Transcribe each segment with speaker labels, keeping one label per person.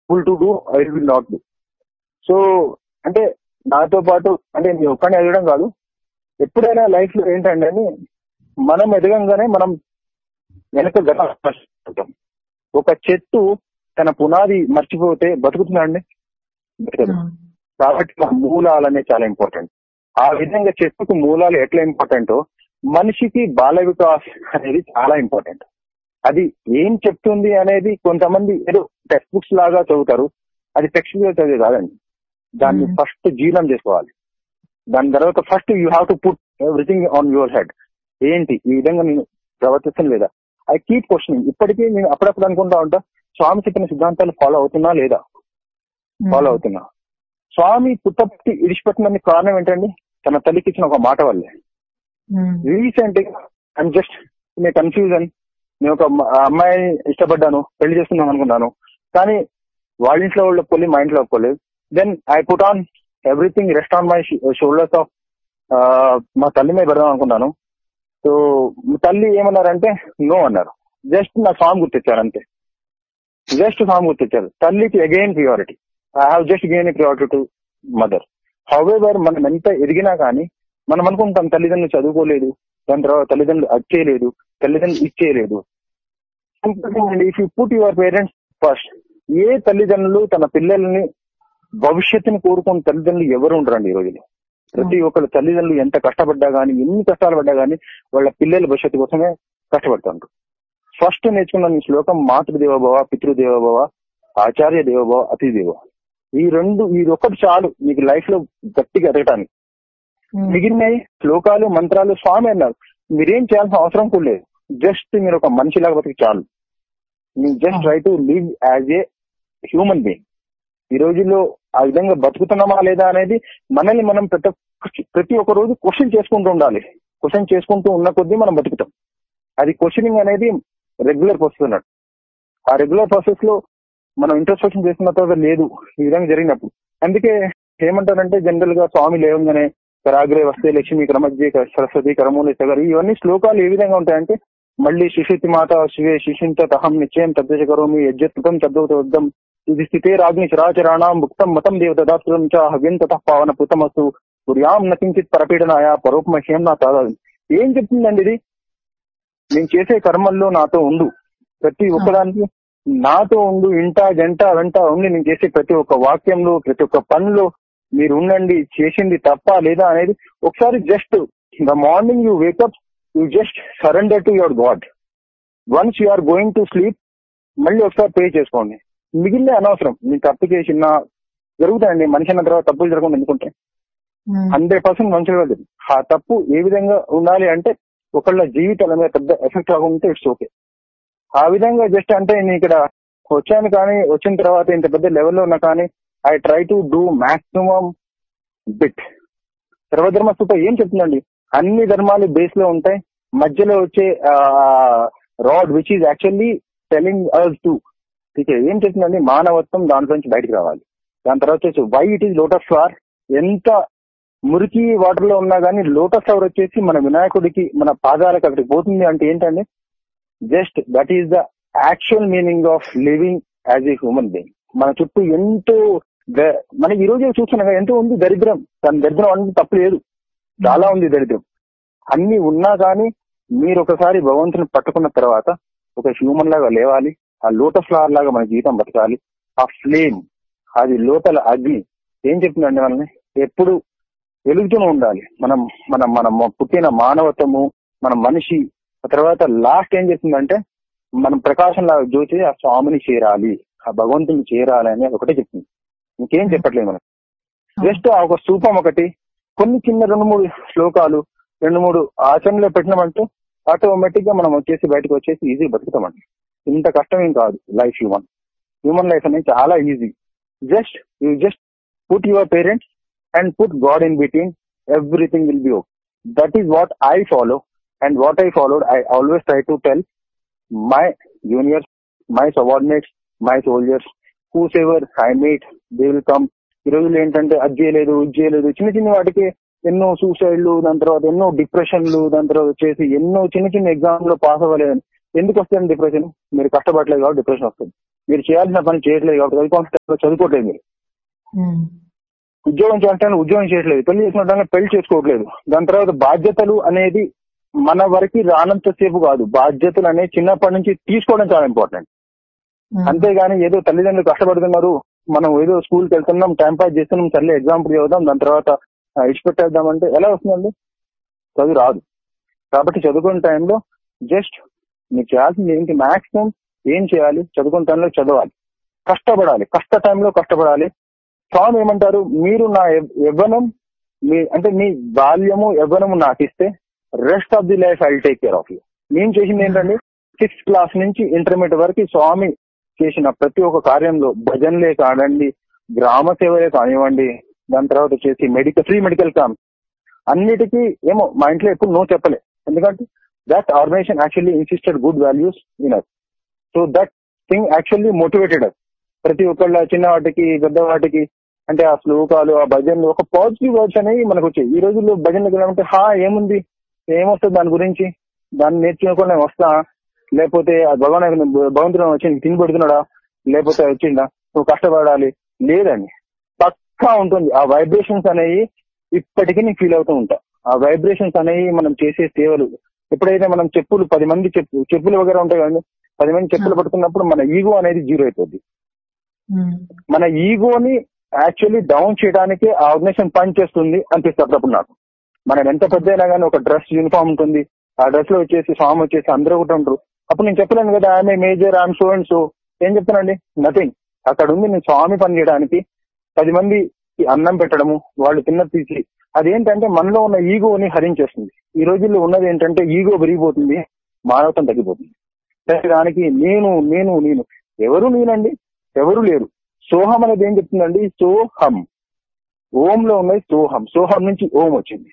Speaker 1: Full to do I will not do so అంటే నాతో పాటు అంటే నేను ఒక్కడిని అడగడం కాదు ఎప్పుడైనా లైఫ్ లో ఏంటంటే అని మనం ఎదగంగానే మనం వెనక గత ఉంటాం. ఒక చెట్టు తన పునాది మర్చిపోతే బతుకుతుందండి బతకదు. కాబట్టి మన మూలాలు అనేది చాలా ఇంపార్టెంట్ ఆ విధంగా చెట్టుకు మూలాలు ఎట్లా ఇంపార్టెంటో మనిషికి బాల వికాస్ అనేది చాలా ఇంపార్టెంట్ అది ఏం చెప్తుంది అనేది కొంతమంది ఏదో టెక్స్ట్ బుక్స్ లాగా చదువుతారు అది టెక్స్ట్ బుక్ చదివే కాదండి దాన్ని
Speaker 2: Hmm.
Speaker 1: ఫస్ట్ జీర్ణం చేసుకోవాలి దాని తర్వాత first you have to put everything on your head ఏంటి ఈ విధంగా నేను ప్రవర్తిస్తాను లేదా ఐ కీప్ క్వశ్చనింగ్ ఇప్పటికీ నేను అప్పుడప్పుడు అనుకుంటా ఉంటా స్వామి చెప్పిన సిద్ధాంతాలు ఫాలో అవుతున్నా లేదా ఫాలో అవుతున్నా స్వామి పుట్టపట్టి ఇడిచిపెట్టినందుకు కారణం ఏంటండి తన తల్లికి ఇచ్చిన ఒక మాట వల్లే రీసెంట్ గా ఐమ్ జస్ట్ నే కన్ఫ్యూజన్ నేను ఒక అమ్మ- ఆ అమ్మాయిని ఇష్టపడ్డాను పెళ్లి చేసుకుందాం అనుకున్నాను కానీ వాళ్ళ ఇంట్లో వాళ్ళు ఒప్పుకోలేదు మా ఇంట్లో ఒప్పుకోలేదు then I put on everything rest on my shoulders of మా తల్లి మీద పెడదాం అనుకున్నాను సో తల్లి ఏమన్నారంటే నో అన్నారు జస్ట్ నా సాంగ్ గుర్తిచ్చారు అంతే జస్ట్ సాంగ్ గుర్తిచ్చారు తల్లికి again priority I have just gain priority to mother however మనం ఎంత ఎదిగినా కానీ మనం అనుకుంటాం తల్లిదండ్రులు చదువుకోలేదు దాని తర్వాత తల్లిదండ్రులు అది చేయలేదు తల్లిదండ్రులు ఇచ్చేయలేదు if you put your parents first ఏ తల్లిదండ్రులు తన పిల్లల్ని భవిష్యత్తుని కోరుకున్న తల్లిదండ్రులు ఎవరు ఉండరండి ఈ రోజులో ప్రతి ఒక్కరు తల్లిదండ్రులు ఎంత కష్టపడ్డా గానీ ఎన్ని కష్టాలు పడ్డా గానీ వాళ్ళ పిల్లల భవిష్యత్తు కోసమే కష్టపడుతుంటారు ఫస్ట్ నేర్చుకున్న ఈ శ్లోకం మాతృదేవోభవ పితృదేవోభవ ఆచార్య దేవోభవ అతి దేవ ఈ రెండు ఇది ఒకటి చాలు మీకు లైఫ్ లో గట్టిగా ఎదగటానికి మిగిలిన శ్లోకాలు మంత్రాలు స్వామి అన్నారు మీరేం చేయాల్సిన అవసరం కూడా లేదు జస్ట్ మీరు ఒక మనిషిలాగా బతికి చాలు మీరు just try to live as a human being ఈ రోజుల్లో ఆ విధంగా బతుకుతున్నామా లేదా అనేది మనల్ని మనం ప్రతి ఒక్క- ప్రతి ఒక్క రోజు క్వశ్చన్ చేసుకుంటూ ఉండాలి క్వశ్చన్ చేసుకుంటూ ఉన్న కొద్దీ మనం బతుకుతాం అది క్వశ్చనింగ్ అనేది రెగ్యులర్ ప్రాసెస్ అన్నట్టు ఆ రెగ్యులర్ ప్రాసెస్ లో మనం ఇంట్రస్పెక్షన్ చేసిన తర్వాత లేదు ఈ విధంగా జరిగినప్పుడు అందుకే ఏమంటారంటే జనరల్ గా స్వామి లేవంగానే కరాగ్రే వస్తే లక్ష్మి క్రమజ్జే సరస్వతి కరమూలి సగర్ ఇవన్నీ శ్లోకాలు ఏ విధంగా ఉంటాయంటే మళ్ళీ శిశుతి మాత శివే శిశుంత తహం నిశ్చయం తద్దేశ కరోమి యజ్జత్కృతం తద్వతం ఇది స్థితే రాజ్ఞి చరాచరాణం భుక్తం మతం దేవతదాత్రం చ హవ్యం తతః పావన పుతమస్తు పుర్యాం నకించిత్ పరపీడనాయ పరోపమహ్యం నా తాదాది ఏం చెప్తుందండి ఇది నేను చేసే కర్మల్లో నాతో ఉండు ప్రతి ఒక్కదానికి నాతో ఉండు ఇంట జంట వెంట ఉండి నేను చేసే ప్రతి ఒక్క వాక్యంలో ప్రతి ఒక్క పనిలో మీరు ఉండండి చేసింది తప్ప లేదా అనేది ఒకసారి just the morning you wake up you just surrender to your God once you are going to sleep మళ్ళీ ఒకసారి పే చేసుకోండి మిగిలిన అనవసరం నేను తప్పు చేసిన జరుగుతాయండి మనిషి అన్న తర్వాత తప్పులు జరగకుండా ఎందుకుంటే హండ్రెడ్ పర్సెంట్ మంచిగా లేదు ఆ తప్పు ఏ విధంగా ఉండాలి అంటే ఒకళ్ళ జీవితాల మీద పెద్ద ఎఫెక్ట్ రాకుంటే ఇట్స్ ఓకే ఆ విధంగా జస్ట్ అంటే నేను ఇక్కడ వచ్చాను కానీ వచ్చిన తర్వాత ఇంత పెద్ద లెవెల్లో ఉన్నా కానీ I try to do maximum bit సర్వధర్మ స్థూప ఏం చెప్తుందండి అన్ని ధర్మాలు బేస్ లో ఉంటాయి మధ్యలో వచ్చే rod which is actually telling us to ఠీకే ఏం చెప్తుందండి మానవత్వం దాంట్లో నుంచి బయటకు రావాలి దాని తర్వాత వచ్చి why it is lotus flower ఎంత మురికి వాటర్ లో ఉన్నా కానీ లోటస్ ఫ్లవర్ వచ్చేసి మన వినాయకుడికి మన పాదాలకు అక్కడికి పోతుంది అంటే ఏంటండి just that is the actual meaning of living as a human being మన చుట్టూ ఎంతో ద- మన ఈ రోజు చూస్తున్నాం కదా, ఎంతో ఉంది దరిద్రం దాని దరిద్రం అనేది తప్పు లేదు చాలా ఉంది దరిద్రం అన్ని ఉన్నా కానీ మీరు ఒకసారి భగవంతుని పట్టుకున్న తర్వాత ఒక హ్యూమన్ లాగా లేవాలి ఆ లోటస్ ఫ్లవర్ లాగా మన జీవితం బతకాలి ఆ ఫ్లేమ్ అది లోపల అగ్ని ఏం చెప్తుందండి మనల్ని ఎప్పుడు వెలుగుతూనే ఉండాలి మనం మనం మనం పుట్టిన మానవత్వము మన మనిషి ఆ తర్వాత లాస్ట్ ఏం చెప్తుందంటే మనం ప్రకాశం లాగా జ్యోతి ఆ స్వామిని చేరాలి ఆ భగవంతుని చేరాలి అని ఒకటే చెప్తుంది ఇంకేం చెప్పట్లేదు మనం జస్ట్ ఆ ఒక స్థూపం ఒకటి కొన్ని చిన్న రెండు మూడు శ్లోకాలు రెండు మూడు ఆచరణలో పెట్టినామంటే ఆటోమేటిక్ గా మనం వచ్చేసి బయటకు వచ్చేసి ఈజీ బతుకుతామండి ఇంత కష్టం ఏం కాదు లైఫ్ హ్యూమన్ హ్యూమన్ లైఫ్ అనేది చాలా easy just you just put your parents and put God in between everything will be okay that is what I follow and what I followed I always try to tell my juniors my subordinates my soldiers whose ever I meet they will come ఈ రోజులు ఏంటంటే అది చేయలేదు ఇది చేయలేదు చిన్న చిన్న వాటికి ఎన్నో సూసైడ్లు దాని తర్వాత ఎన్నో డిప్రెషన్లు దాని తర్వాత వచ్చేసి ఎన్నో చిన్న చిన్న ఎగ్జామ్ లో పాస్ అవ్వలేదు ఎందుకు వస్తుంది డిప్రెషన్ మీరు కష్టపడలేదు కాబట్టి డిప్రెషన్ వస్తుంది మీరు చేయాల్సిన పని చేయట్లేదు కాబట్టి చదువుకోవాల్సిన చదువుకోవట్లేదు మీరు
Speaker 2: ఉమ్,
Speaker 1: ఉద్యోగం చేయాలంటే ఉద్యోగం చేయట్లేదు పెళ్లి చేసుకుంటే పెళ్లి చేసుకోవట్లేదు దాని తర్వాత బాధ్యతలు అనేది మన వరకు రానంతసేపు కాదు బాధ్యతలు అనేది చిన్నప్పటి నుంచి తీసుకోవడం చాలా ఇంపార్టెంట్
Speaker 2: ఉమ్,
Speaker 1: అంతేగాని ఏదో తల్లిదండ్రులు కష్టపడుతున్నారు మనం ఏదో స్కూల్కి వెళ్తున్నాం టైం పాస్ చేస్తున్నాం సర్లే ఎగ్జాంపుల్ చదువుదాం దాని తర్వాత ఆ, ఇడిచిపెట్టేద్దాం అంటే ఎలా వస్తుందండి చదువు రాదు కాబట్టి చదువుకునే టైంలో జస్ట్ మీరు చేయాల్సింది ఏంటి మాక్సిమం ఏం చేయాలి చదువుకునే టైంలో చదవాలి కష్టపడాలి కష్ట టైంలో కష్టపడాలి స్వామి ఏమంటారు మీరు నా యవ్- యవ్వనం మీ అంటే మీ బాల్యము యవ్వనము నాకు ఇస్తే rest of the life I take care of you నేను చేసింది ఏంటండి సిక్స్త్ క్లాస్ నుంచి ఇంటర్మీడియట్ వరకు స్వామి చేసిన ప్రతి ఒక్క కార్యంలో భజనలే కానివ్వండి గ్రామ సేవలే కానివ్వండి దాని తర్వాత వచ్చేసి మెడికల్ ఫ్రీ మెడికల్ క్యాంప్ అన్నిటికీ ఏమో మా ఇంట్లో ఎప్పుడు నో చెప్పలే ఎందుకంటే that organisation actually insisted good values in us so that thing actually motivated us ప్రతి ఒక్కళ్ళ చిన్న వాటికి పెద్ద వాటికి అంటే ఆ శ్లోకాలు ఆ భజనలు ఒక పాజిటివ్ వర్డ్స్ అనేవి మనకు వచ్చాయి ఈ రోజుల్లో భజనలకు వెళ్ళాలంటే హా ఏముంది ఏమొస్తుంది దాని గురించి దాన్ని నేర్చుకోకుండా వస్తా లేకపోతే ఆ భగవాన్ భగవంతుడు వచ్చి నీకు తిని పెడుతున్నాడా లేకపోతే వచ్చిందా నువ్వు కష్టపడాలి లేదండి పక్కా ఉంటుంది ఆ వైబ్రేషన్స్ అనేవి ఇప్పటికీ నీకు ఫీల్ అవుతూ ఉంటా ఆ వైబ్రేషన్స్ అనేవి మనం చేసే సేవలు ఎప్పుడైతే మనం చెప్పులు పది మంది చెప్పు చెప్పులు వగేరా ఉంటాయి కదండి పది మంది చెప్పులు పడుతున్నప్పుడు మన ఈగో అనేది జీరో అయిపోద్ది
Speaker 2: ఉమ్,
Speaker 1: మన ఈగోని యాక్చువల్లీ డౌన్ చేయడానికి ఆ ఆర్గనైజేషన్ పని చేస్తుంది అనిపిస్తుంది అప్పుడప్పుడు నాకు మనం ఎంత పెద్ద అయినా కానీ ఒక డ్రెస్ యూనిఫామ్ ఉంటుంది ఆ డ్రెస్ లో వచ్చేసి ఫామ్ వచ్చేసి అందరూ ఒకటి ఉంటారు అప్పుడు నేను చెప్పలేను కదా ఆమె మేజర్ ఆమె సో అండ్ సో ఏం చెప్తానండి నథింగ్ అక్కడ ఉంది నేను స్వామి పని చేయడానికి పది మంది అన్నం పెట్టడము వాళ్ళు తిన్న తీసి అదేంటంటే మనలో ఉన్న ఈగోని హరించేస్తుంది ఈ రోజుల్లో ఉన్నది ఏంటంటే ఈగో పెరిగిపోతుంది మానవతం తగ్గిపోతుంది ప్రతి దానికి నేను నేను నేను ఎవరు నేనండి ఎవరు లేరు సోహం అనేది ఏం చెప్తుందండి సోహం ఓం లో ఉన్నది సోహం సోహం నుంచి ఓం వచ్చింది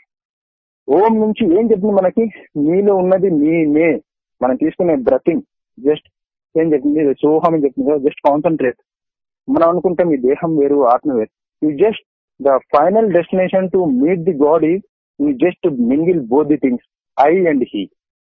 Speaker 1: ఓం నుంచి ఏం చెప్తుంది మనకి నీలో ఉన్నది నేనే మనం తీసుకునే బ్రతింగ్ జస్ట్ ఏం చెప్తుంది ఇది సోహం అని చెప్తుంది జస్ట్ కాన్సన్ట్రేట్ మనం అనుకుంటే మీ దేహం వేరు ఆత్మ వేరు you just the final destination to meet the God is you just mingle both the things I and he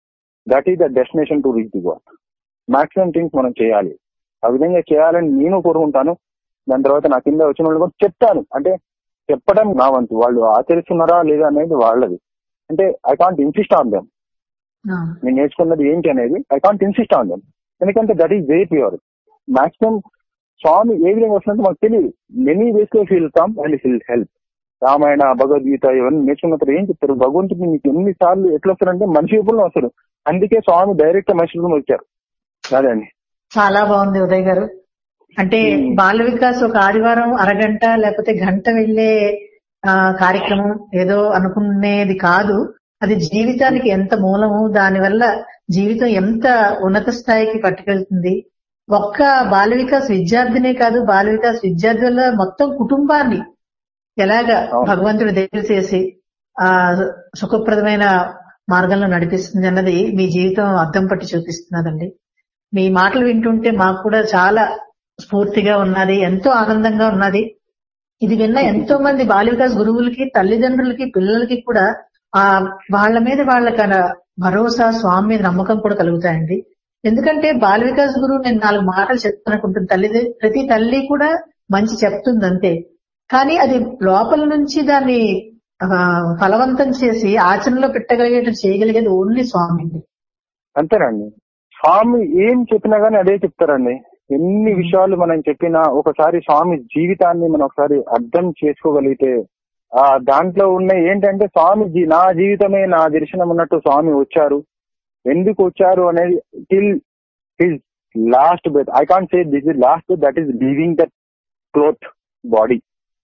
Speaker 1: that is the destination to reach the God maximum things మనం చేయాలి ఆ విధంగా చేయాలని నేను కోరుకుంటాను దాని తర్వాత నా కింద వచ్చిన వాళ్ళు కూడా చెప్తాను అంటే చెప్పడం నా వంతు వాళ్ళు ఆచరిస్తున్నారా లేదా అనేది వాళ్ళది అంటే I can't insist on them
Speaker 2: ఆ,
Speaker 1: నేను నేర్చుకున్నది ఏంటి అనేది I can't insist on them ఎందుకంటే that is very pure maximum స్వామి ఏ విధంగా వస్తుందంటే మాకు తెలియదు మెనీ వేస్ లో feel come and feel help Ramayana Bhagavad Gita ఇవన్నీ నేర్చుకున్న తర్వాత ఏం చెప్తారు భగవంతుడు మీకు ఎన్ని సార్లు ఎట్లా వస్తారంటే మనిషి రూపంలో వస్తారు అందుకే స్వామి డైరెక్ట్ మనిషి రూపంలో వచ్చారు అదే అండి
Speaker 2: చాలా బాగుంది ఉదయ్ గారు అంటే
Speaker 1: ఉమ్.
Speaker 2: బాల వికాస్ ఒక ఆదివారం అరగంట లేకపోతే గంట వెళ్లే ఆ, కార్యక్రమం ఏదో అనుకునేది కాదు అది జీవితానికి ఎంత మూలము దానివల్ల జీవితం ఎంత ఉన్నత స్థాయికి పట్టుకెళ్తుంది ఒక్క బాల వికాస్ విద్యార్థినే కాదు బాల వికాస్ విద్యార్థి వల్ల మొత్తం కుటుంబాన్ని ఎలాగ
Speaker 1: అవును.
Speaker 2: భగవంతుడు దగ్గర చేసి ఆ సుఖప్రదమైన మార్గంలో నడిపిస్తుంది అన్నది మీ జీవితం అద్దం పట్టి చూపిస్తున్నదండి మీ మాటలు వింటుంటే మాకు కూడా చాలా స్ఫూర్తిగా ఉన్నది ఎంతో ఆనందంగా ఉన్నది ఇది విన్న ఎంతో మంది బాల వికాస్ గురువులకి తల్లిదండ్రులకి పిల్లలకి కూడా ఆ వాళ్ళ మీద వాళ్ళకి భరోసా స్వామి మీద నమ్మకం కూడా కలుగుతాయండి ఎందుకంటే బాల వికాస్ గురువు నేను నాలుగు మాటలు చెప్తానుకుంటుంది తల్లి ప్రతి తల్లి కూడా మంచి చెప్తుంది అంతే కానీ అది లోపల నుంచి దాన్ని ఆ, ఫలవంతం చేసి ఆచరణలో పెట్టగలిగేటట్టు చేయగలిగేది ఓన్లీ స్వామి అండి
Speaker 1: అంతేనండి స్వామి ఏం చెప్పినా గానీ అదే చెప్తారండి ఎన్ని విషయాలు మనం చెప్పినా ఒకసారి స్వామి జీవితాన్ని మనం ఒకసారి అర్థం చేసుకోగలిగితే ఆ దాంట్లో ఉన్న ఏంటంటే స్వామి జీ- నా జీవితమే నా దర్శనం ఉన్నట్టు స్వామి వచ్చారు ఎందుకు వచ్చారు అనేది till his last breath I can't say this is last that is leaving that cloth body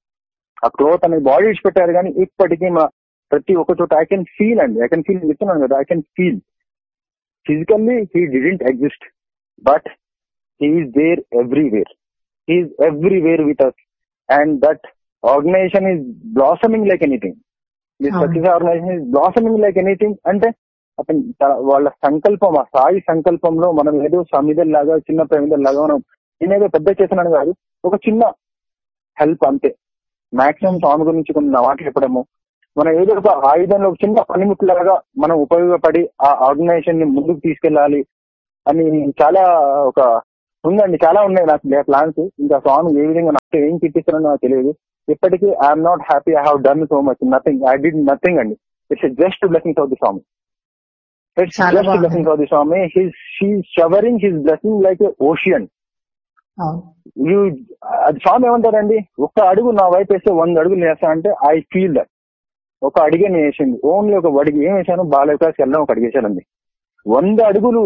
Speaker 1: ఆ క్లోత్ అనేది బాడీ ఇచ్చిపెట్టారు కానీ ఇప్పటికీ మా ప్రతి ఒక్క చోట ఐ కెన్ ఫీల్ అండి ఐ కెన్ ఫీల్ చెప్తున్నాను కదా I can feel physically he didn't exist, but he is there everywhere. He is everywhere with us, and that organization is blossoming like anything. This
Speaker 2: అవును.
Speaker 1: success organization is blossoming like anything. అంటే అతను త- వాళ్ళ సంకల్పం ఆ సాయి సంకల్పంలో మనం ఏదో సమిదల్ లాగా చిన్న ప్రమిదల్ లాగా మనం నేనేదో పెద్ద చేస్తున్నాను కాదు ఒక చిన్న హెల్ప్ అంతే మాక్సిమం స్వామి గురించి కొన్ని మాటలు చెప్పడము మనం ఏదో ఒక ఆయుధంలో ఒక చిన్న పనిముట్లాగా మనం ఉపయోగపడి ఆ ఆర్గనైజేషన్ ని ముందుకు తీసుకెళ్ళాలి అని చాలా ఒక ఉందండి చాలా ఉన్నాయి నాకు ప్లాన్స్ ఇంకా స్వామి ఏ విధంగా నాకు ఏం చూపిస్తారో నాకు తెలియదు ఇప్పటికీ I'm not happy I have done so much nothing I did nothing అండి it's just blessings of the Swami it's
Speaker 2: చాలా
Speaker 1: జస్ట్
Speaker 2: బాగుంది.
Speaker 1: Blessings of the Swami his she showering his blessing like ocean
Speaker 2: అవును
Speaker 1: యూ అది స్వామి ఏమంటారండి ఒక్క అడుగు నా వైపు వేస్తే వంద అడుగులు వేస్తా అంటే ఐ ఫీల్ దట్ ఒక అడిగే నేను వేసింది ఓన్లీ ఒక అడిగి ఏం వేసాను బాలయ క్లాస్కి వెళ్ళడం ఒక అడిగి వేసానండి వంద అడుగులు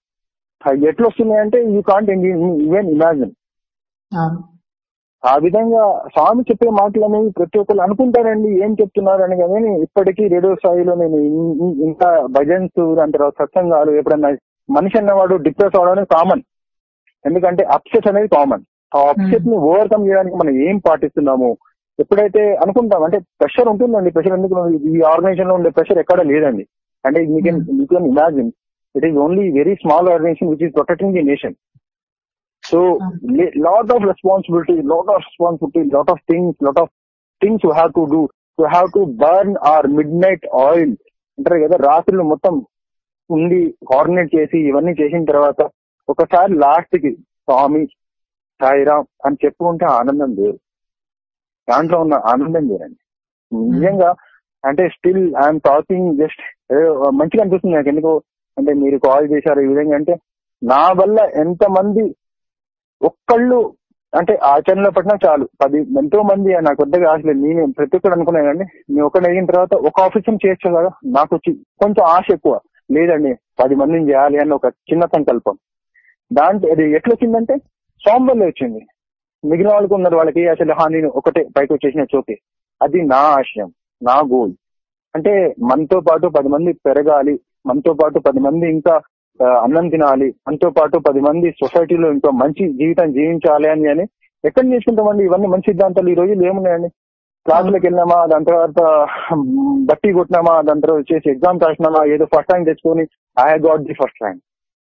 Speaker 1: అవి ఎట్లా వస్తున్నాయంటే యూ కాంట్ ఈవెన్ ఇమాజిన్
Speaker 2: అవును
Speaker 1: ఆ విధంగా స్వామి చెప్పే మాటలు అనేవి ప్రతి ఒక్కరు అనుకుంటారండి ఏం చెప్తున్నారు అని కానీ ఇప్పటికీ రేడియో స్థాయిలో నేను ఇన్- ఇన్- ఇంకా భజన్స్ దాని తర్వాత సత్సంగాలు ఎప్పుడన్నా మనిషి అన్నవాడు డిప్రెస్ అవడం కామన్ ఎందుకంటే అప్సెట్ అనేది కామన్ ఆ అప్సెట్ ని ఓవర్కమ్ చేయడానికి మనం ఏం పాటిస్తున్నాము ఎప్పుడైతే అనుకుంటాం అంటే ప్రెషర్ ఉంటుందండి ప్రెషర్ ఎందుకు ఈ ఆర్గనైజేషన్ లో ఉండే ప్రెషర్ ఎక్కడ లేదండి అంటే you can you can imagine it is only very small organization which is protecting the nation so lot of responsibility, lot of responsibility, lot of things, lot of things you have to do. You have to burn our midnight oil. అంటారు కదా రాత్రులు మొత్తం ఉండి coordinate చేసి ఇవన్నీ చేసిన తర్వాత ఒకసారి లాస్ట్ కి స్వామి సాయిరామ్ అని చెప్పుకుంటే ఆనందం వేరు దాంట్లో ఉన్న ఆనందం వేరండి నిజంగా అంటే స్టిల్ ఐఎమ్ టాకింగ్ జస్ట్ మంచిగా అనిపిస్తుంది నాకు ఎందుకో అంటే మీరు కాల్ చేశారు ఈ విధంగా అంటే నా వల్ల ఎంతమంది ఒక్కళ్ళు అంటే ఆచరణలో పట్టినా చాలు పది ఎంతో మంది నాకు కొద్దిగా ఆశ లేదు నేను ప్రతి ఒక్కరు అనుకున్నాను కానీ నేను ఒకటి అయిన తర్వాత ఒక ఆఫీసం చేయొచ్చు కదా నాకు వచ్చి కొంచెం ఆశ ఎక్కువ లేదండి పది మందిని చేయాలి అని ఒక చిన్న సంకల్పం దాంట్లో అది ఎట్లా వచ్చిందంటే స్వామి వల్ల వచ్చింది మిగిలిన వాళ్ళకి ఉన్నారు వాళ్ళకి అసలు హా నేను ఒకటే పైకి వచ్చేసిన చోకే అది నా ఆశయం నా గోల్ అంటే మనతో పాటు పది మంది పెరగాలి మనతో పాటు పది మంది ఇంకా ఆ, అన్నం తినాలి మనతో పాటు పది మంది సొసైటీలో ఇంకా మంచి జీవితం జీవించాలి అని అని ఎక్కడ నేర్చుకుంటామండి ఇవన్నీ మంచి సిద్ధాంతాలు ఈ రోజులు ఏమున్నాయండి క్లాసులకు వెళ్ళినామా దాని తర్వాత మ్, బట్టి కొట్టినామా దాని తర్వాత వచ్చేసి ఎగ్జామ్ రాసినామా ఏదో ఫస్ట్ ర్యాంక్ తెచ్చుకొని I got the first rank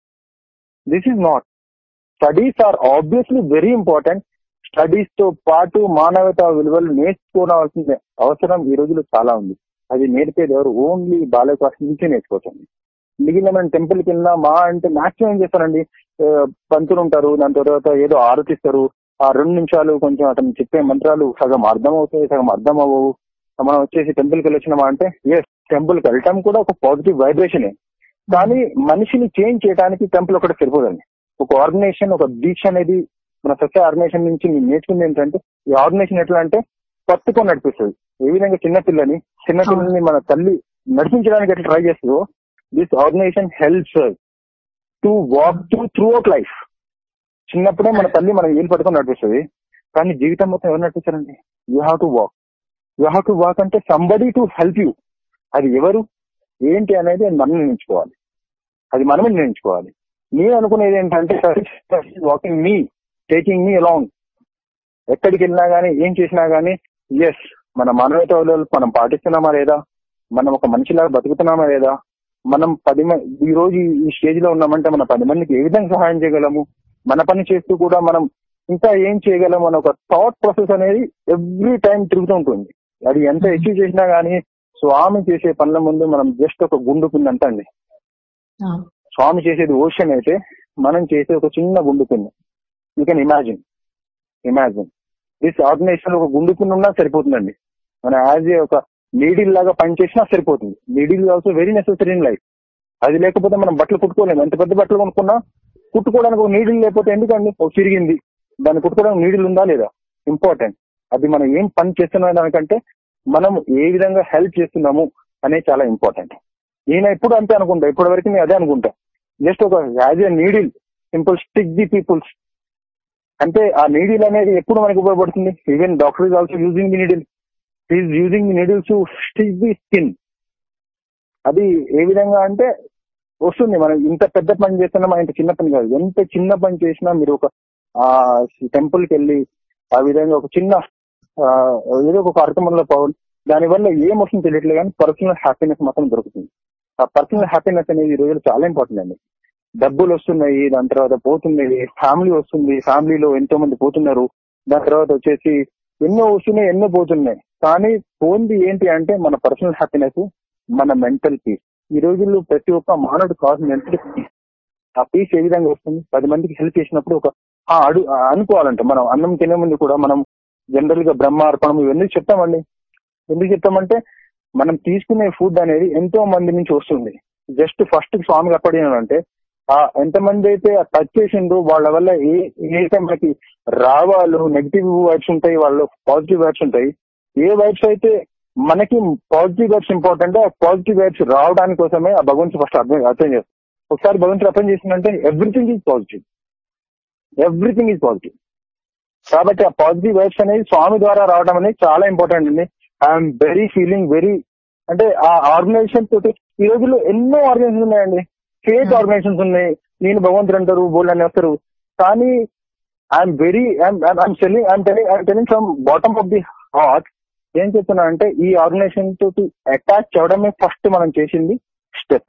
Speaker 1: this is not studies are obviously very important studies తో పాటు మానవతా విలువలు నేర్చుకోవాల్సిన అవసరం ఈ రోజుల్లో చాలా ఉంది అది నేర్పేది ఎవరు ఓన్లీ బాలయ క్లాస్ నుంచి నేర్చుకోవచ్చండి మిగిలిన మనం టెంపుల్ కి వెళ్ళినా మా అంటే మాక్సిమం ఏం చేస్తారండి ఆ, పంతులు ఉంటారు దాని తర్వాత ఏదో ఆరతిస్తారు ఆ రెండు నిమిషాలు కొంచెం అతను చెప్పే మంత్రాలు సగం అర్థం అవుతాయి సగం అర్థం అవ్వవు మనం వచ్చేసి టెంపుల్ కి వచ్చినామా అంటే ఎస్ టెంపుల్ కి వెళ్ళటం కూడా ఒక పాజిటివ్ వైబ్రేషనే కానీ మనిషిని చేంజ్ చేయడానికి టెంపుల్ ఒకటి సరిపోదండి ఒక ఆర్గనైజేషన్ ఒక దీక్ష అనేది మన సత్య ఆర్గనైజేషన్ నుంచి నేను నేర్చుకుంది ఏంటంటే ఈ ఆర్గనైజేషన్ ఎట్లా అంటే పట్టుకొని నడిపిస్తుంది ఏ విధంగా చిన్నపిల్లని చిన్నపిల్లల్ని మన తల్లి నడిపించడానికి ఎట్లా ట్రై చేస్తుందో this organization helps to walk through throughout life చిన్నప్పుడే మన తల్లి మనం ఏలు పట్టుకొని నడిపిస్తుంది కానీ జీవితం మొత్తం ఎవరు నడిపిస్తారండి you have to walk you have to walk అంటే సంబడీ టు హెల్ప్ యూ అది ఎవరు ఏంటి అనేది మనం నిర్ణయించుకోవాలి అది మనమే నిర్ణయించుకోవాలి నేను అనుకునేది ఏంటంటే walking me taking me along ఎక్కడికి వెళ్ళినా గానీ ఏం చేసినా గానీ ఎస్ మన మానవత విలువలు మనం పాటిస్తున్నామా లేదా మనం ఒక మనిషిలాగా బతుకుతున్నామా లేదా మనం పది మ- ఈ రోజు ఈ స్టేజ్ లో ఉన్నామంటే మన పది మందికి ఏ విధంగా సహాయం చేయగలము మన పని చేస్తూ కూడా మనం ఇంకా ఏం చేయగలం అనే ఒక థాట్ ప్రాసెస్ అనేది ఎవ్రీ టైం తిరుగుతూ ఉంటుంది అది ఎంత అచీవ్ చేసినా గానీ స్వామి చేసే పనుల ముందు మనం జస్ట్ ఒక గుండు కింద అంట అండి
Speaker 2: అవును
Speaker 1: స్వామి చేసేది ఓషన్ అయితే మనం చేసే ఒక చిన్న గుండు కింద you can imagine imagine this organization ఒక గుండు కింద ఉన్నా సరిపోతుందండి మన యాజ్ ఏ ఒక నీడిల్ లాగా పనిచేసినా సరిపోతుంది needle also very necessary in life అది లేకపోతే మనం బట్టలు కుట్టుకోలేము ఎంత పెద్ద బట్టలు కొనుక్కున్నా కుట్టుకోవడానికి ఒక నీడిల్ లేకపోతే ఎందుకండి ఒక చిరిగింది దాన్ని కుట్టుకోవడానికి నీడిల్ ఉందా లేదా ఇంపార్టెంట్ అది మనం ఏం పని చేస్తున్న దానికంటే మనం ఏ విధంగా హెల్ప్ చేస్తున్నాము అనేది చాలా ఇంపార్టెంట్ నేను ఎప్పుడు అంతే అనుకుంటా ఇప్పటి వరకు నేను అదే అనుకుంటా జస్ట్ ఒక as a needle simple stick the peoples అంటే ఆ నీడిల్ అనేది ఎప్పుడు మనకి ఉపయోగపడుతుంది even doctor is also using the needle is using the needles to stick the skin అది ఏ విధంగా అంటే వస్తుంది మనం ఇంత పెద్ద పని చేస్తున్నామా ఇంత చిన్న పని కాదు ఎంత చిన్న పని చేసినా మీరు ఒక ఆ టెంపుల్ కి వెళ్ళి ఆ విధంగా ఒక చిన్న ఆ, ఏదో ఒక కార్యక్రమంలో పోవాలి దాని వల్ల ఏం వస్తుందో తెలియట్లేదు కానీ పర్సనల్ హ్యాపీనెస్ మాత్రం దొరుకుతుంది ఆ పర్సనల్ హ్యాపీనెస్ అనేది ఈ రోజుల్లో చాలా ఇంపార్టెంట్ అండి డబ్బులు వస్తున్నాయి దాని తర్వాత పోతున్నాయి ఫ్యామిలీ వస్తుంది ఫ్యామిలీలో ఎంతో మంది పోతున్నారు దాని తర్వాత వచ్చేసి ఎన్నో వస్తున్నాయి ఎన్నో పోతున్నాయి కానీ పోంది ఏంటి అంటే మన పర్సనల్ హ్యాపీనెస్ మన మెంటల్ పీస్ ఈ రోజుల్లో ప్రతి ఒక్క మానవుడు కావాల్సిన మెంటల్ పీస్ ఆ పీస్ ఏ విధంగా వస్తుంది పది మందికి హెల్ప్ చేసినప్పుడు ఒక ఆ అడు ఆ అనుకోవాలంట మనం అన్నం తినే ముందు కూడా మనం జనరల్ గా బ్రహ్మ అర్పణం ఇవన్నీ చెప్తామండి ఎందుకు చెప్తామంటే మనం తీసుకునే ఫుడ్ అనేది ఎంతో మంది నుంచి వస్తుంది జస్ట్ ఫస్ట్ స్వామికి అప్పడినంటే ఆ ఎంతమంది అయితే టచ్ చేసిండ్రు వాళ్ళ వల్ల ఏ ఏదైతే మనకి రావాలు నెగిటివ్ వైబ్స్ ఉంటాయి వాళ్ళు పాజిటివ్ వైబ్స్ ఉంటాయి ఏ వైబ్స్ అయితే మనకి పాజిటివ్ వైబ్స్ ఇంపార్టెంట్ ఆ పాజిటివ్ వైబ్స్ రావడానికి కోసమే ఆ భగవంతుడు ఫస్ట్ అర్థం అర్థం చేస్తారు ఒకసారి భగవంతుడు అర్థం చేసిందంటే everything is positive everything is positive కాబట్టి ఆ పాజిటివ్ వైబ్స్ అనేది స్వామి ద్వారా రావడం అనేది చాలా ఇంపార్టెంట్ అండి ఐఎమ్ వెరీ ఫీలింగ్ వెరీ అంటే ఆ ఆర్గనైజేషన్ తోటి ఈ రోజుల్లో ఎన్నో ఆర్గనైజేషన్ ఉన్నాయండి ఫేక్ ఆర్గనైజేషన్స్ ఉన్నాయి నేను భగవంతుడు అంటారు బోల్డ్ అని వస్తారు కానీ I'm very I'm telling I'm telling I'm telling from bottom of the heart ఏం చెప్తున్నా అంటే ఈ ఆర్గనైజేషన్ తోటి అటాచ్ అవడమే ఫస్ట్ మనం చేసింది స్టెప్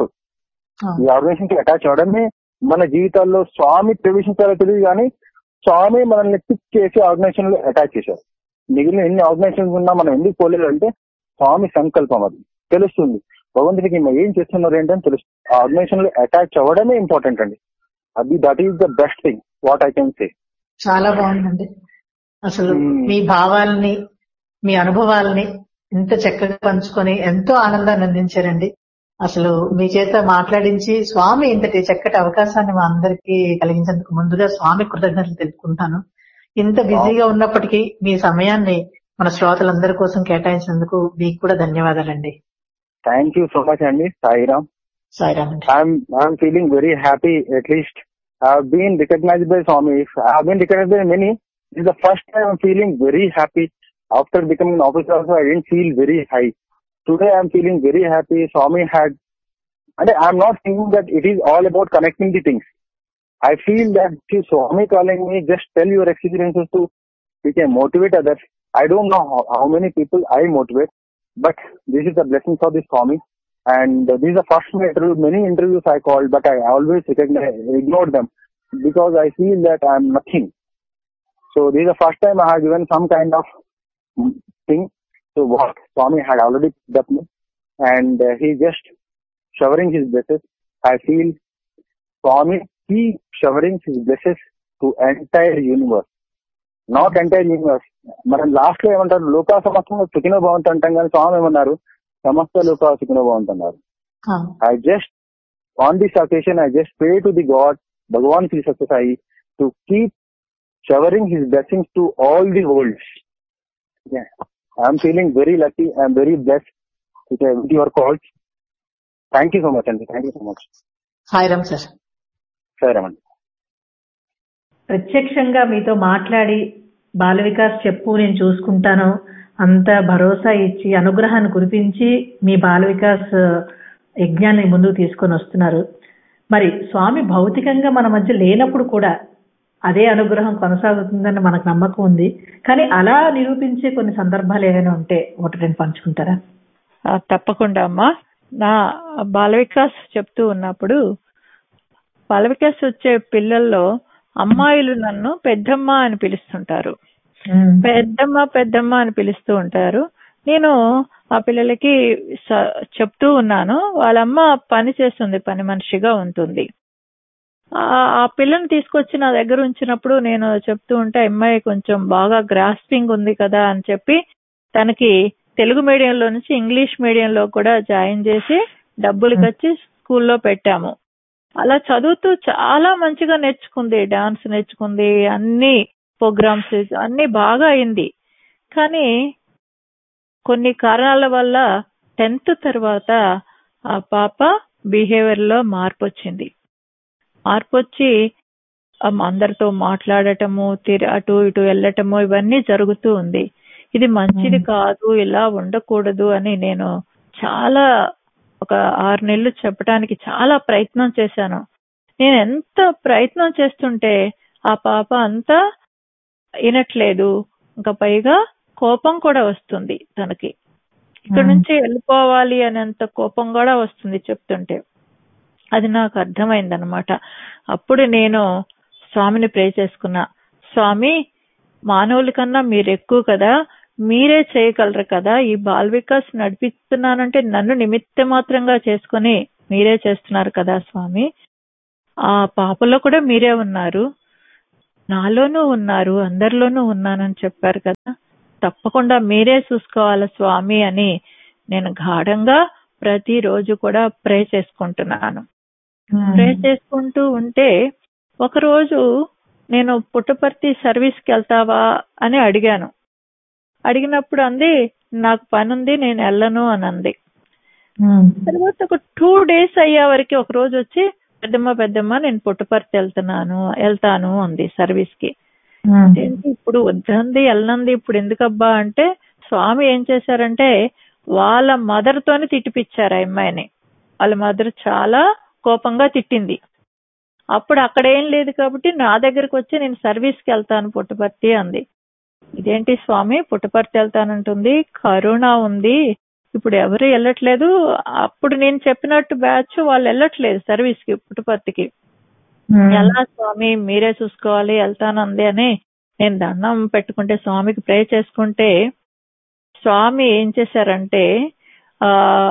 Speaker 1: ఈ ఆర్గనైజేషన్ కి అటాచ్ అవడమే మన జీవితాల్లో స్వామి ప్రవేశించారో తెలియదు కానీ స్వామి మనల్ని పిక్ చేసి ఆర్గనైజేషన్ లో అటాచ్ చేశారు మిగిలిన ఎన్ని ఆర్గనైజేషన్స్ ఉన్నా మనం ఎందుకు పోలేదు అంటే స్వామి సంకల్పం అది తెలుస్తుంది భగవంతుడికి మేము ఏం చేస్తున్నారు ఏంటని తెలుస్తుంది ఆ ఆర్గనైజేషన్ లో అటాచ్ అవ్వడమే ఇంపార్టెంట్ అండి అది that is the best thing what I can say
Speaker 2: చాలా బాగుందండి అసలు
Speaker 1: మ్మ్.
Speaker 2: మీ భావాలని మీ అనుభవాలని ఇంత చక్కగా పంచుకొని ఎంతో ఆనందాన్ని అందించారండి అసలు మీ చేత మాట్లాడించి స్వామి ఇంతటి చక్కటి అవకాశాన్ని మా అందరికీ కలిగించేందుకు ముందుగా స్వామి కృతజ్ఞతలు తెలుపుకుంటాను ఇంత బిజీగా ఉన్నప్పటికీ మీ సమయాన్ని మన శ్రోతలందరి కోసం కేటాయించినందుకు మీకు కూడా ధన్యవాదాలండి
Speaker 1: థ్యాంక్ యూ సో మచ్ అండి సాయిరామ్
Speaker 2: సాయిరామ్ అండి
Speaker 1: I'm I'm feeling very happy at least. I've been recognized by Swami. I've been recognized by many. This is the first time I'm feeling very happy. After becoming an officer also, I didn't feel very high. Today I'm feeling very happy. Swami had, and I'm not thinking that it is all about connecting the things. I feel that see, Swami calling me, just tell your experiences to, we can motivate others. I don't know how, how many people I motivate, but this is the blessings of the Swami. And this is the first interview, many interviews I called, but I always recognize, ignored them because I feel that I'm nothing. So this is the first time I have given some kind of thing to what Swami had already picked up me. And uh, he just showering his blessings. I feel Swami keep showering his blessings to entire universe. Not entire universe మనం last లో ఏమంటారు లోకా సమస్త సుఖినో భవంతు అంటాం కానీ స్వామి ఏమన్నారు సమస్త లోకా సుఖినో భవంతు అన్నారు
Speaker 2: ఆ,
Speaker 1: I just, on this occasion, I just pray to the God, Bhagavan Sri Satya Sai, to keep showering his blessings to all the worlds. Yeah. I'm feeling very lucky. I'm very blessed with, uh, with your calls. Thank you so much, Andy. Thank you so much.
Speaker 2: Sairam sir
Speaker 1: సరే అమ్మండి
Speaker 2: ప్రత్యక్షంగా మీతో మాట్లాడి బాల వికాస్ చెప్పు నేను చూసుకుంటాను అంత భరోసా ఇచ్చి అనుగ్రహాన్ని కురిపించి మీ బాల వికాస్ యజ్ఞాన్ని ముందుకు తీసుకొని వస్తున్నారు మరి స్వామి భౌతికంగా మన మధ్య లేనప్పుడు కూడా అదే అనుగ్రహం కొనసాగుతుందని మనకు నమ్మకం ఉంది కానీ అలా నిరూపించే కొన్ని సందర్భాలు ఏదైనా ఉంటే ఒకటి రెండు పంచుకుంటారా
Speaker 3: ఆ, తప్పకుండా అమ్మా నా బాల వికాస్ చెప్తూ ఉన్నప్పుడు బాల వికాస్ వచ్చే పిల్లల్లో అమ్మాయిలు నన్ను పెద్దమ్మ అని పిలుస్తుంటారు పెద్దమ్మ పెద్దమ్మ అని పిలుస్తూ ఉంటారు నేను ఆ పిల్లలకి స- చెప్తూ ఉన్నాను వాళ్ళమ్మ పని చేస్తుంది పని మనిషిగా ఉంటుంది ఆ ఆ పిల్లని తీసుకొచ్చి నా దగ్గర ఉంచినప్పుడు నేను చెప్తూ ఉంటే "ఆ అమ్మాయి కొంచెం బాగా గ్రాస్పింగ్ ఉంది కదా అని చెప్పి తనకి తెలుగు మీడియంలో నుంచి ఇంగ్లీష్ మీడియంలో కూడా జాయిన్ చేసి డబ్బులు కచ్చి స్కూల్లో పెట్టాము అలా చదువుతూ చాలా మంచిగా నేర్చుకుంది డాన్స్ నేర్చుకుంది అన్ని ప్రోగ్రామ్స్ అన్ని బాగా అయింది కానీ కొన్ని కారణాల వల్ల టెన్త్ తర్వాత ఆ పాప బిహేవియర్ లో మార్పు వచ్చింది మార్పు వచ్చి అమ్ అందరితో మాట్లాడటము తిరి అటు ఇటు వెళ్ళటము ఇవన్నీ జరుగుతూ ఉంది ఇది మంచిది కాదు ఇలా ఉండకూడదు అని నేను చాలా ఒక ఆరు నెలలు చెప్పడానికి చాలా ప్రయత్నం చేశాను నేను ఎంత ప్రయత్నం చేస్తుంటే ఆ పాప అంతా వినట్లేదు ఇంకా పైగా కోపం కూడా వస్తుంది తనకి ఇక్కడ నుంచి వెళ్ళిపోవాలి అనేంత కోపం కూడా వస్తుంది చెప్తుంటే అది నాకు అర్థమైంది అనమాట అప్పుడు నేను స్వామిని ప్రే చేసుకున్నా స్వామి మానవుల కన్నా మీరు ఎక్కువ కదా మీరే చేయగలరు కదా ఈ బాల్ వికాస్ నడిపిస్తున్నానంటే నన్ను నిమిత్త మాత్రంగా చేసుకొని మీరే చేస్తున్నారు కదా స్వామి ఆ పాపలో కూడా మీరే ఉన్నారు నాలోనూ ఉన్నారు అందరిలోనూ ఉన్నానని చెప్పారు కదా తప్పకుండా మీరే చూసుకోవాలి స్వామి అని నేను గాఢంగా ప్రతిరోజు కూడా ప్రే చేసుకుంటున్నాను ప్రే చేసుకుంటూ ఉంటే ఒకరోజు నేను పుట్టపర్తి సర్వీస్ కి వెళ్తావా అని అడిగాను అడిగినప్పుడు అంది నాకు పని ఉంది నేను వెళ్ళను అని అంది తర్వాత ఒక టూ డేస్ అయ్యే వరకు ఒక రోజు వచ్చి పెద్దమ్మ పెద్దమ్మ నేను పుట్టపర్తి వెళ్తున్నాను వెళ్తాను అంది సర్వీస్ కి ఏంటి ఇప్పుడు వద్దంది వెళ్ళనంది ఇప్పుడు ఎందుకబ్బా అంటే స్వామి ఏం చేశారంటే వాళ్ళ మదర్ తోని తిట్టిపిచ్చారు ఆ అమ్మాయిని వాళ్ళ మదర్ చాలా కోపంగా తిట్టింది అప్పుడు అక్కడ ఏం లేదు కాబట్టి నా దగ్గరకు వచ్చి నేను సర్వీస్ కి వెళ్తాను పుట్టపర్తి అంది ఇదేంటి స్వామి పుట్టపర్తి వెళ్తానంటుంది కరోనా ఉంది ఇప్పుడు ఎవరు వెళ్ళట్లేదు అప్పుడు నేను చెప్పినట్టు బ్యాచ్ వాళ్ళు వెళ్ళట్లేదు సర్వీస్ కి పుట్టపర్తికి ఎలా స్వామి మీరే చూసుకోవాలి వెళ్తానంది అని నేను దండం పెట్టుకుంటే స్వామికి ప్రే చేసుకుంటే స్వామి ఏం చేశారంటే ఆ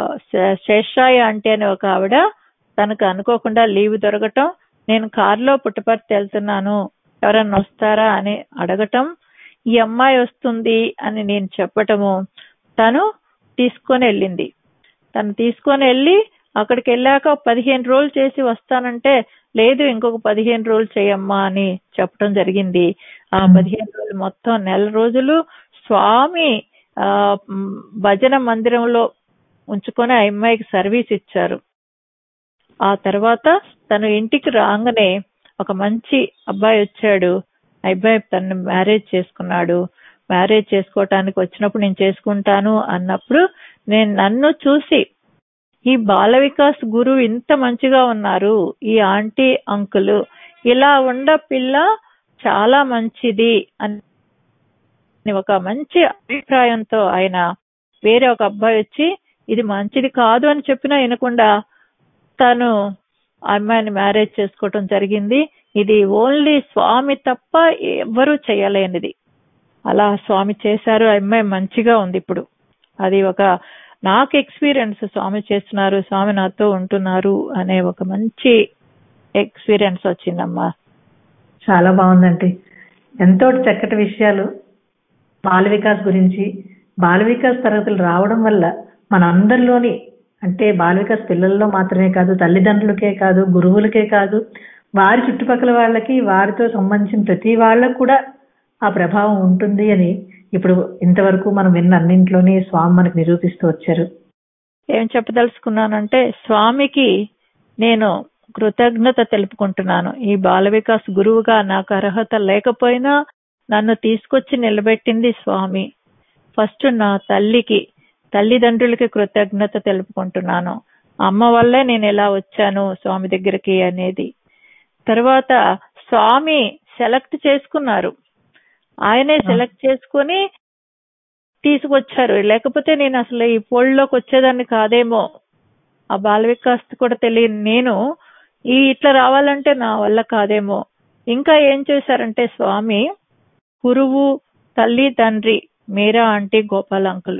Speaker 3: శేషాయి అంటే అని ఒక ఆవిడ తనకు అనుకోకుండా లీవ్ దొరకటం నేను కారులో పుట్టపర్తి వెళ్తున్నాను ఎవరన్నా వస్తారా అని అడగటం ఈ అమ్మాయి వస్తుంది అని నేను చెప్పటము తను తీసుకొని వెళ్ళింది తను తీసుకొని వెళ్ళి అక్కడికి వెళ్ళాక పదిహేను రోజులు చేసి వస్తానంటే లేదు ఇంకొక పదిహేను రోజులు చేయమ్మా అని చెప్పడం జరిగింది ఆ పదిహేను రోజులు మొత్తం నెల రోజులు స్వామి ఆ భజన మందిరంలో ఉంచుకొని ఆ అమ్మాయికి సర్వీస్ ఇచ్చారు ఆ తర్వాత తను ఇంటికి రాగానే ఒక మంచి అబ్బాయి వచ్చాడు ఆ అబ్బాయి తను మ్యారేజ్ చేసుకున్నాడు మ్యారేజ్ చేసుకోవటానికి వచ్చినప్పుడు నేను చేసుకుంటాను అన్నప్పుడు నేను నన్ను చూసి ఈ బాల వికాస్ గురువు ఇంత మంచిగా ఉన్నారు ఈ ఆంటీ అంకుల్ ఇలా ఉండ పిల్ల చాలా మంచిది అని ఒక మంచి అభిప్రాయంతో ఆయన వేరే ఒక అబ్బాయి వచ్చి ఇది మంచిది కాదు అని చెప్పినా వినకుండా తను అమ్మాయిని మ్యారేజ్ చేసుకోవటం జరిగింది ఇది ఓన్లీ స్వామి తప్ప ఎవ్వరూ చేయలేనిది అలా స్వామి చేశారు ఆ అమ్మాయి మంచిగా ఉంది ఇప్పుడు అది ఒక నాకు ఎక్స్పీరియన్స్ స్వామి చేస్తున్నారు స్వామి నాతో ఉంటున్నారు అనే ఒక మంచి ఎక్స్పీరియన్స్ వచ్చిందమ్మా
Speaker 2: చాలా బాగుందండి ఎంతో చక్కటి విషయాలు బాల వికాస్ గురించి బాల వికాస్ తరగతులు రావడం వల్ల మన అందరిలోని అంటే బాల వికాస్ పిల్లల్లో మాత్రమే కాదు తల్లిదండ్రులకే కాదు గురువులకే కాదు వారి చుట్టుపక్కల వాళ్ళకి వారితో సంబంధించిన ప్రతి వాళ్ళకు కూడా ఆ ప్రభావం ఉంటుంది అని ఇప్పుడు ఇంతవరకు మనం విన్న అన్నింట్లోనే స్వామి మనకు నిరూపిస్తూ వచ్చారు
Speaker 3: ఏం చెప్పదలుచుకున్నానంటే స్వామికి నేను కృతజ్ఞత తెలుపుకుంటున్నాను ఈ బాల వికాస్ గురువుగా నాకు అర్హత లేకపోయినా నన్ను తీసుకొచ్చి నిలబెట్టింది స్వామి ఫస్ట్ నా తల్లికి తల్లిదండ్రులకి కృతజ్ఞత తెలుపుకుంటున్నాను అమ్మ వల్లే నేను ఎలా వచ్చాను స్వామి దగ్గరికి అనేది తర్వాత స్వామి సెలెక్ట్ చేసుకున్నారు ఆయనే సెలెక్ట్ చేసుకుని తీసుకొచ్చారు లేకపోతే నేను అసలు ఈ పోల్లోకి వచ్చేదాన్ని కాదేమో ఆ బాల వికాస్ కూడా తెలియని నేను ఈ ఇట్లా రావాలంటే నా వల్ల కాదేమో ఇంకా ఏం చేశారంటే స్వామి గురువు తల్లి తండ్రి మీరా ఆంటీ గోపాల్ అంకులు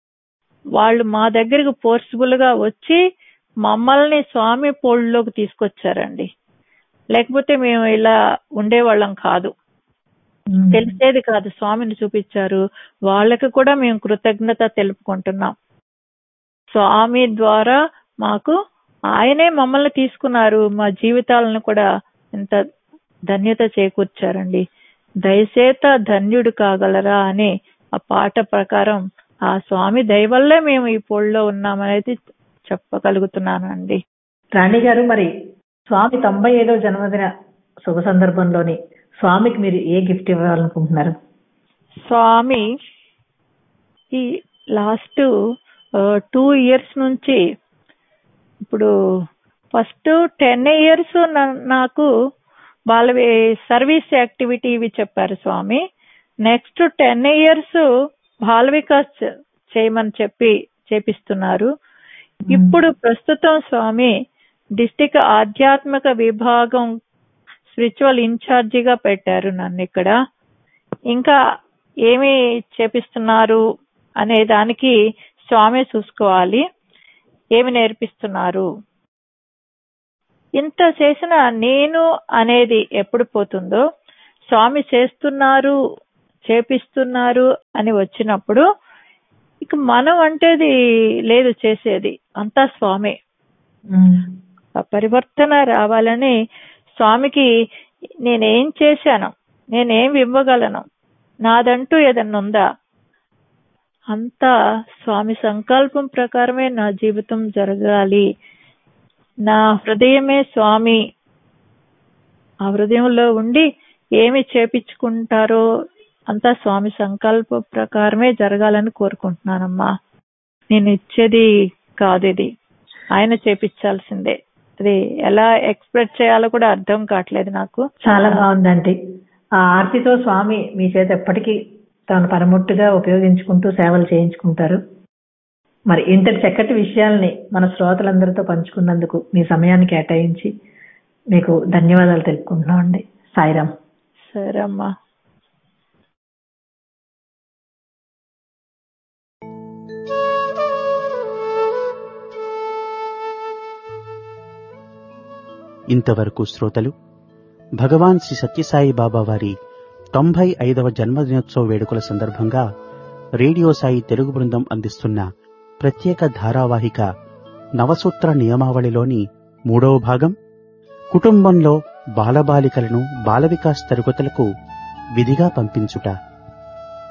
Speaker 3: వాళ్ళు మా దగ్గరకు ఫోర్స్ఫుల్ గా వచ్చి మమ్మల్ని స్వామి పోల్లోకి తీసుకొచ్చారండి లేకపోతే మేము ఇలా ఉండేవాళ్ళం కాదు తెలిసేది కాదు స్వామిని చూపించారు వాళ్ళకి కూడా మేము కృతజ్ఞత తెలుపుకుంటున్నాం స్వామి ద్వారా మాకు ఆయనే మమ్మల్ని తీసుకున్నారు మా జీవితాలను కూడా ఎంత ధన్యత చేకూర్చారండి దయచేత ధన్యుడు కాగలరా అని ఆ పాట ప్రకారం ఆ స్వామి దయవల్లే మేము ఈ పోల్లో ఉన్నామనేది చెప్పగలుగుతున్నానండి
Speaker 2: రాణి గారు మరి స్వామి తొంభై ఐదవ జన్మదిన శుభ సందర్భంలోని స్వామికి మీరు ఏ గిఫ్ట్ ఇవ్వాలనుకుంటున్నారు
Speaker 3: స్వామి ఈ లాస్ట్ టూ ఇయర్స్ నుంచి ఇప్పుడు ఫస్ట్ టెన్ ఇయర్స్ నాకు వాళ్ళ సర్వీస్ యాక్టివిటీ ఇవి చెప్పారు Swami next ten years Bala Vikas చేయమని చెప్పి చేపిస్తున్నారు ఇప్పుడు ప్రస్తుతం స్వామి డిస్టిక్ ఆధ్యాత్మిక విభాగం స్పిరిచువల్ ఇన్ఛార్జిగా పెట్టారు నన్ను ఇక్కడ ఇంకా ఏమి చేపిస్తున్నారు అనే దానికి స్వామి చూసుకోవాలి ఏమి నేర్పిస్తున్నారు ఇంత చేసిన నేను అనేది ఎప్పుడు పోతుందో స్వామి చేస్తున్నారు చేపిస్తున్నారు అని వచ్చినప్పుడు ఇక మనం అంటేది లేదు చేసేది అంతా స్వామి
Speaker 2: ఉమ్,
Speaker 3: ఆ పరివర్తన రావాలని స్వామికి నేనేం చేశాను నేనేం ఇవ్వగలను నాదంటూ ఏదన్నా ఉందా అంతా స్వామి సంకల్పం ప్రకారమే నా జీవితం జరగాలి నా హృదయమే స్వామి ఆ హృదయంలో ఉండి ఏమి చేపించుకుంటారో అంతా స్వామి సంకల్ప ప్రకారమే జరగాలని కోరుకుంటున్నానమ్మా నేను ఇచ్చేది కాదు ఇది ఆయన చేపించాల్సిందే అది ఎలా ఎక్స్ప్రెస్ చేయాలో కూడా అర్థం కావట్లేదు నాకు
Speaker 2: చాలా బాగుందండి ఆ ఆర్తితో స్వామి మీ చేత ఎప్పటికీ తాను పరముట్టుగా ఉపయోగించుకుంటూ సేవలు చేయించుకుంటారు మరి ఇంతటి చక్కటి విషయాల్ని మన శ్రోతలందరితో పంచుకున్నందుకు మీ సమయాన్ని కేటాయించి మీకు ధన్యవాదాలు తెలుపుకుంటున్నాం అండి సాయిరామ్
Speaker 3: సరే అమ్మా
Speaker 4: ఇంతవరకు శ్రోతలు భగవాన్ శ్రీ సత్యసాయి బాబా వారి తొంభై ఐదవ జన్మదినోత్సవ వేడుకల సందర్భంగా రేడియో సాయి తెలుగు బృందం అందిస్తున్న ప్రత్యేక ధారావాహిక నవసూత్ర నియమావళిలోని మూడవ భాగం కుటుంబంలో బాలబాలికలను బాల వికాస్ తరగతులకు విధిగా పంపించుట